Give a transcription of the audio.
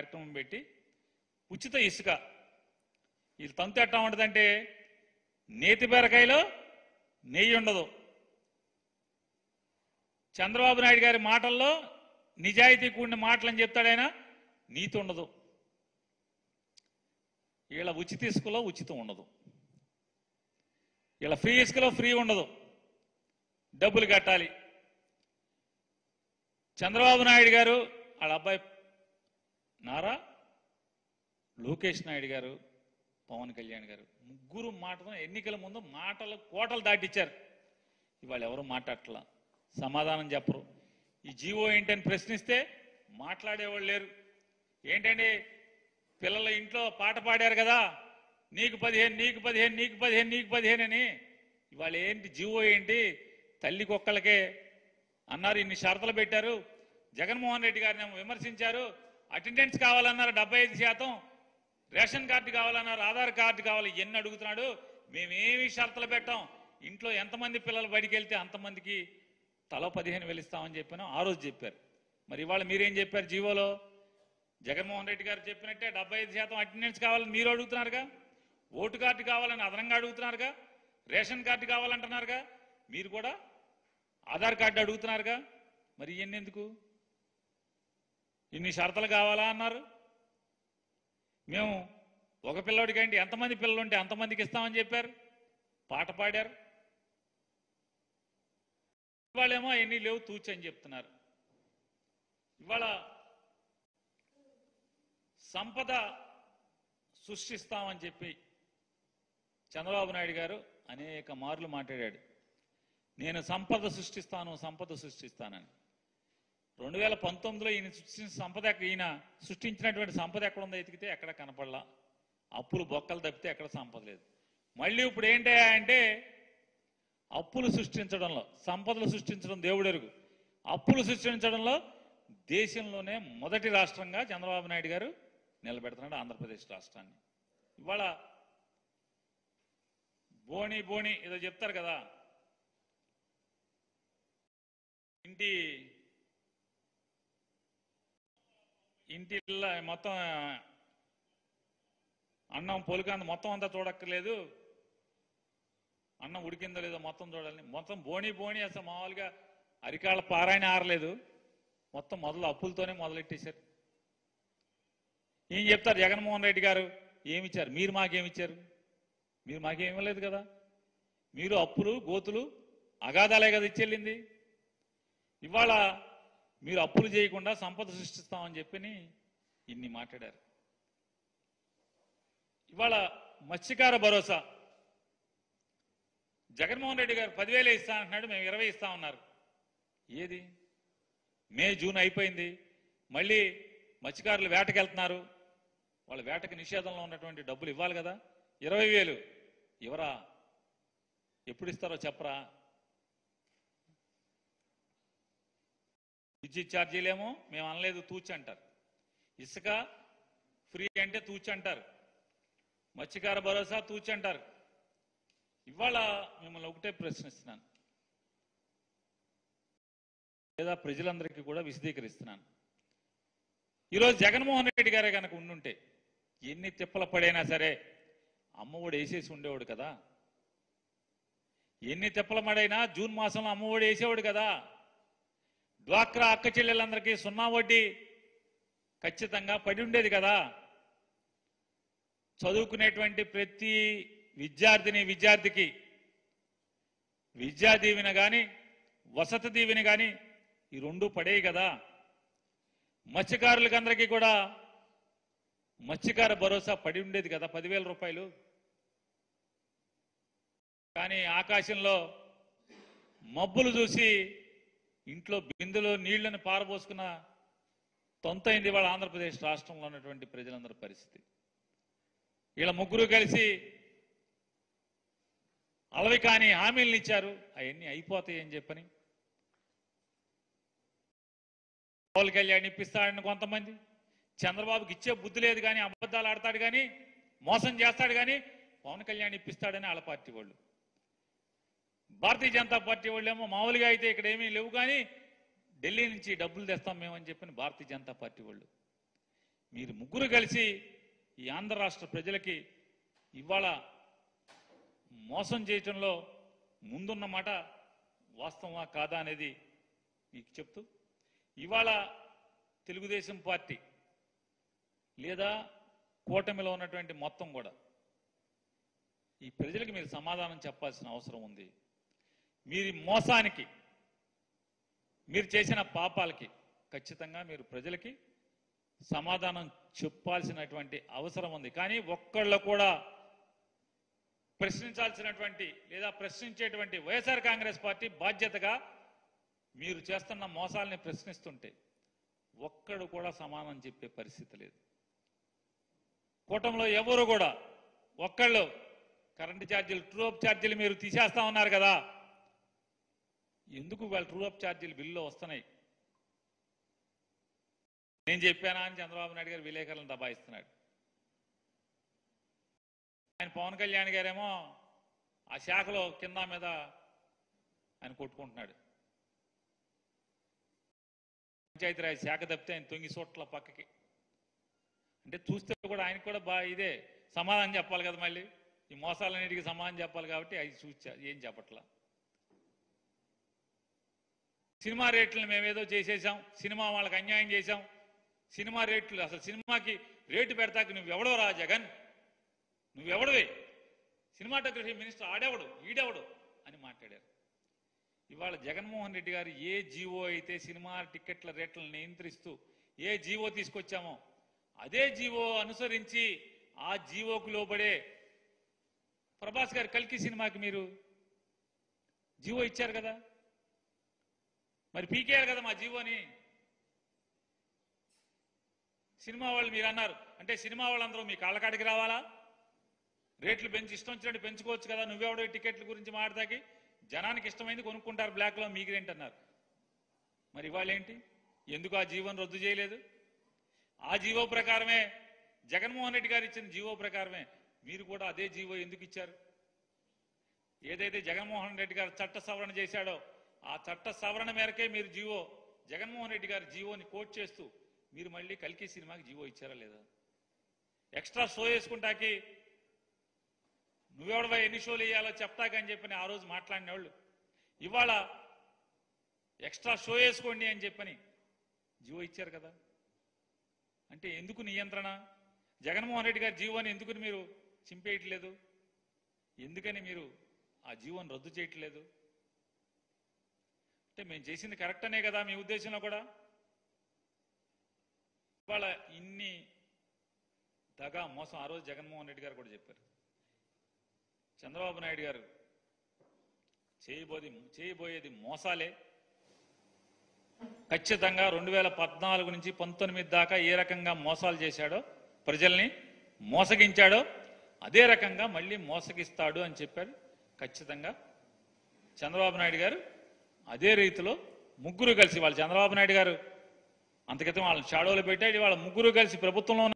కార్యక్రమం పెట్టి ఉచిత ఇసుక వీళ్ళు తంతు ఎట్టా ఉంటుందంటే నేతి బీరకాయలో నెయ్యి ఉండదు చంద్రబాబు నాయుడు గారి మాటల్లో నిజాయితీ కూడిన మాటలని చెప్తాడైనా నీతి ఉండదు వీళ్ళ ఉచిత ఇసుకలో ఉచితం ఉండదు వీళ్ళ ఫ్రీ ఇసుకలో ఫ్రీ ఉండదు డబ్బులు కట్టాలి చంద్రబాబు నాయుడు గారు వాళ్ళ అబ్బాయి నారా లోకేష్ నాయుడు గారు పవన్ కళ్యాణ్ గారు ముగ్గురు మాటతో ఎన్నికల ముందు మాటలు కోటలు దాటిచ్చారు ఇవాళ ఎవరు మాట్లాడట్లా సమాధానం చెప్పరు ఈ జీవో ఏంటని ప్రశ్నిస్తే మాట్లాడేవాళ్ళు లేరు ఏంటండి పిల్లల ఇంట్లో పాట పాడారు కదా నీకు పదిహేను నీకు పదిహేను నీకు పదిహేను నీకు పదిహేను అని ఇవాళ ఏంటి జీవో ఏంటి తల్లి కుక్కలకే అన్నారు ఇన్ని షరతులు పెట్టారు జగన్మోహన్ రెడ్డి గారిని ఏమో విమర్శించారు అటెండెన్స్ కావాలన్నారు డెబ్బై ఐదు శాతం రేషన్ కార్డు కావాలన్నారు ఆధార్ కార్డు కావాలి ఎన్ని అడుగుతున్నాడు మేమేమి షరతులు పెట్టాం ఇంట్లో ఎంతమంది పిల్లలు బడికి వెళ్తే అంతమందికి తలో పదిహేను వేలు ఇస్తామని చెప్పాను ఆ రోజు చెప్పారు మరి ఇవాళ మీరేం చెప్పారు జీవోలో జగన్మోహన్ రెడ్డి గారు చెప్పినట్టే డెబ్బై ఐదు శాతం అటెండెన్స్ కావాలని మీరు అడుగుతున్నారుగా ఓటు కార్డు కావాలని అదనంగా అడుగుతున్నారుగా రేషన్ కార్డు కావాలంటున్నారుగా మీరు కూడా ఆధార్ కార్డు అడుగుతున్నారుగా మరి ఇవన్నీ ఎందుకు ఇన్ని షరతులు కావాలా అన్నారు మేము ఒక పిల్లోడికి అండి ఎంతమంది పిల్లలు ఉంటే అంతమందికి ఇస్తామని చెప్పారు పాట పాడారు ఇవాళేమో ఎన్ని లేవు తూచి అని చెప్తున్నారు ఇవాళ సంపద సృష్టిస్తామని చెప్పి చంద్రబాబు నాయుడు గారు అనేక మార్లు మాట్లాడాడు నేను సంపద సృష్టిస్తాను సంపద సృష్టిస్తానని రెండు వేల పంతొమ్మిదిలో ఈయన సృష్టించిన సంపద ఎక్క- ఈయన సృష్టించినటువంటి సంపద ఎక్కడ ఉందో ఎతికితే ఎక్కడ కనపడలా అప్పులు బొక్కలు తప్పితే ఎక్కడ సంపద లేదు మళ్ళీ ఇప్పుడు ఏంటయ్యా అంటే అప్పులు సృష్టించడంలో సంపదలు సృష్టించడం దేవుడెరుగు అప్పులు సృష్టించడంలో దేశంలోనే మొదటి రాష్ట్రంగా చంద్రబాబు నాయుడు గారు నిలబెడుతున్నాడు ఆంధ్రప్రదేశ్ రాష్ట్రాన్ని ఇవాళ బోని బోని ఏదో చెప్తారు కదా ఇంటి ఇంటి ఇళ్ళ మొత్తం అన్నం పొలికంద మొత్తం అంతా చూడక్కర్లేదు అన్నం ఉడికిందో లేదో మొత్తం చూడాలని మొత్తం బోని బోని అసలు మామూలుగా అరికాళ్ళ పారాయణ ఆరలేదు మొత్తం మొదలు అప్పులతోనే మొదలెట్టేశారు ఏం చెప్తారు జగన్మోహన్ రెడ్డి గారు ఏమిచ్చారు మీరు మాకేమిచ్చారు మీరు మాకేం ఇవ్వలేదు కదా మీరు అప్పులు గోతులు అగాధాలే కదా ఇచ్చెళ్ళింది ఇవాళ మీరు అప్పులు చేయకుండా సంపద సృష్టిస్తామని చెప్పని ఇన్ని మాట్లాడారు ఇవాళ మత్స్యకార భరోసా జగన్మోహన్ రెడ్డి గారు పదివేలు ఇస్తా అంటున్నాడు మేము ఇరవై ఇస్తా ఉన్నారు ఏది మే జూన్ అయిపోయింది మళ్ళీ మత్స్యకారులు వేటకి వెళ్తున్నారు వాళ్ళ వేటకి నిషేధంలో ఉన్నటువంటి డబ్బులు ఇవ్వాలి కదా ఇరవై వేలు ఇవరా ఎప్పుడు ఇస్తారో చెప్పరా విద్యుత్ ఛార్జీలేమో మేము అనలేదు తూచి అంటారు ఇసుక ఫ్రీ అంటే తూచి అంటారు మత్స్యకార భరోసా తూచి అంటారు ఇవాళ మిమ్మల్ని ఒకటే ప్రశ్నిస్తున్నాను లేదా ప్రజలందరికీ కూడా విశదీకరిస్తున్నాను ఈరోజు జగన్మోహన్ రెడ్డి గారే కనుక ఉండుంటే ఎన్ని తిప్పల పడైనా సరే అమ్మఒడి వేసేసి ఉండేవాడు కదా ఎన్ని తిప్పల పడైనా జూన్ మాసంలో అమ్మఒడి వేసేవాడు కదా డ్వాక్రా అక్క చెల్లెలందరికీ సున్నా వడ్డీ ఖచ్చితంగా పడి ఉండేది కదా చదువుకునేటువంటి ప్రతి విద్యార్థిని విద్యార్థికి విద్యా దీవెన కానీ వసతి దీవెన కానీ ఈ రెండు పడేవి కదా మత్స్యకారులకి అందరికీ కూడా మత్స్యకార భరోసా పడి ఉండేది కదా పదివేల రూపాయలు కానీ ఆకాశంలో మబ్బులు చూసి ఇంట్లో బిందెలో నీళ్లను పారబోసుకున్న తొంతైంది వాళ్ళ ఆంధ్రప్రదేశ్ రాష్ట్రంలో ఉన్నటువంటి ప్రజలందరి పరిస్థితి వీళ్ళ ముగ్గురు కలిసి అలవి కాని హామీలను ఇచ్చారు అవన్నీ అయిపోతాయి అని చెప్పని పవన్ కళ్యాణ్ ఇప్పిస్తాడని కొంతమంది చంద్రబాబుకి ఇచ్చే బుద్ధి లేదు కానీ అబద్ధాలు ఆడతాడు కానీ మోసం చేస్తాడు కానీ పవన్ కళ్యాణ్ ఇప్పిస్తాడని వాళ్ళ పార్టీ వాళ్ళు భారతీయ జనతా పార్టీ వాళ్ళేమో మామూలుగా అయితే ఇక్కడ ఏమీ లేవు కానీ ఢిల్లీ నుంచి డబ్బులు తెస్తాం మేమని చెప్పని భారతీయ జనతా పార్టీ వాళ్ళు మీరు ముగ్గురు కలిసి ఈ ఆంధ్ర రాష్ట్ర ప్రజలకి ఇవాళ మోసం చేయటంలో ముందున్న మాట వాస్తవమా కాదా అనేది మీకు చెప్తూ ఇవాళ తెలుగుదేశం పార్టీ లేదా కూటమిలో ఉన్నటువంటి మొత్తం కూడా ఈ ప్రజలకు మీరు సమాధానం చెప్పాల్సిన అవసరం ఉంది మీరు మోసానికి మీరు చేసిన పాపాలకి ఖచ్చితంగా మీరు ప్రజలకి సమాధానం చెప్పాల్సినటువంటి అవసరం ఉంది కానీ ఒక్కళ్ళు కూడా ప్రశ్నించాల్సినటువంటి లేదా ప్రశ్నించేటువంటి వైఎస్ఆర్ కాంగ్రెస్ పార్టీ బాధ్యతగా మీరు చేస్తున్న మోసాలని ప్రశ్నిస్తుంటే ఒక్కడు కూడా సమాధానం చెప్పే పరిస్థితి లేదు కూటమిలో ఎవరు కూడా ఒక్కళ్ళు కరెంటు ఛార్జీలు ట్రూ అప్ ఛార్జీలు మీరు తీసేస్తా ఉన్నారు కదా ఎందుకు వాళ్ళు ట్రూ అప్ ఛార్జీలు బిల్లులో వస్తున్నాయి నేను చెప్పానా అని చంద్రబాబు నాయుడు గారు విలేకరులను దబాయిస్తున్నాడు ఆయన పవన్ కళ్యాణ్ గారేమో ఆ శాఖలో కింద మీద ఆయన కొట్టుకుంటున్నాడు పంచాయతీరాజ్ శాఖ తప్పితే ఆయన తొంగి సోట్ల పక్కకి అంటే చూస్తే కూడా ఆయనకు కూడా బా ఇదే సమాధానం చెప్పాలి కదా మళ్ళీ ఈ మోసాలన్నిటికీ సమాధానం చెప్పాలి కాబట్టి అవి చూచా ఏం చెప్పట్లా సినిమా రేట్లను మేమేదో చేసేసాం సినిమా వాళ్ళకి అన్యాయం చేశాం సినిమా రేట్లు అసలు సినిమాకి రేటు పెడతాక నువ్వెవడో రా జగన్ నువ్వెవడవే సినిమాటోగ్రఫీ మినిస్టర్ ఆడెవడు ఈడెవడు అని మాట్లాడారు ఇవాళ జగన్మోహన్ రెడ్డి గారు ఏ జీవో అయితే సినిమా టికెట్ల రేట్లను నియంత్రిస్తూ ఏ జీవో తీసుకొచ్చామో అదే జీవో అనుసరించి ఆ జీవోకు లోబడే ప్రభాస్ గారు కల్కి సినిమాకి మీరు జీవో ఇచ్చారు కదా మరి పీకేయాలి కదా మా జీవోని సినిమా వాళ్ళు మీరు అన్నారు అంటే సినిమా వాళ్ళందరూ మీ కాళ్ళకాడికి రావాలా రేట్లు పెంచి ఇష్టం వచ్చినట్టు పెంచుకోవచ్చు కదా నువ్వెవడో ఈ టికెట్ల గురించి మాట్లాడతాకి జనానికి ఇష్టమైంది కొనుక్కుంటారు బ్లాక్లో మీకేంటి అన్నారు మరి ఇవాళ ఏంటి ఎందుకు ఆ జీవోని రద్దు చేయలేదు ఆ జీవో ప్రకారమే జగన్మోహన్ రెడ్డి గారు ఇచ్చిన జీవో ప్రకారమే మీరు కూడా అదే జీవో ఎందుకు ఇచ్చారు ఏదైతే జగన్మోహన్ రెడ్డి గారు చట్ట సవరణ చేశాడో ఆ చట్ట సవరణ మేరకే మీరు జీవో జగన్మోహన్ రెడ్డి గారి జీవోని కోట్ చేస్తూ మీరు మళ్ళీ కల్కి సినిమాకి జీవో ఇచ్చారా లేదా ఎక్స్ట్రా షో వేసుకుంటాకి నువ్వెవడవా ఎన్ని షోలు వేయాలో చెప్తాకని చెప్పని ఆ రోజు మాట్లాడిన వాళ్ళు ఇవాళ ఎక్స్ట్రా షో వేసుకోండి అని చెప్పని జీవో ఇచ్చారు కదా అంటే ఎందుకు నియంత్రణ జగన్మోహన్ రెడ్డి గారి జీవోని ఎందుకు మీరు చింపేయట్లేదు ఎందుకని మీరు ఆ జీవోని రద్దు చేయట్లేదు అంటే మేము చేసింది కరెక్ట్ అనే కదా మీ ఉద్దేశంలో కూడా ఇవాళ ఇన్ని దగా మోసం ఆ రోజు జగన్మోహన్ రెడ్డి గారు కూడా చెప్పారు చంద్రబాబు నాయుడు గారు చేయబోది చేయబోయేది మోసాలే ఖచ్చితంగా రెండు వేల పద్నాలుగు నుంచి పంతొమ్మిది దాకా ఏ రకంగా మోసాలు చేశాడో ప్రజల్ని మోసగించాడో అదే రకంగా మళ్ళీ మోసగిస్తాడు అని చెప్పాడు ఖచ్చితంగా చంద్రబాబు నాయుడు గారు అదే రీతిలో ముగ్గురు కలిసి వాళ్ళు చంద్రబాబు నాయుడు గారు అంతకితం వాళ్ళని షాడోలు పెట్టాడు వాళ్ళ ముగ్గురు కలిసి ప్రభుత్వంలో ఉన్న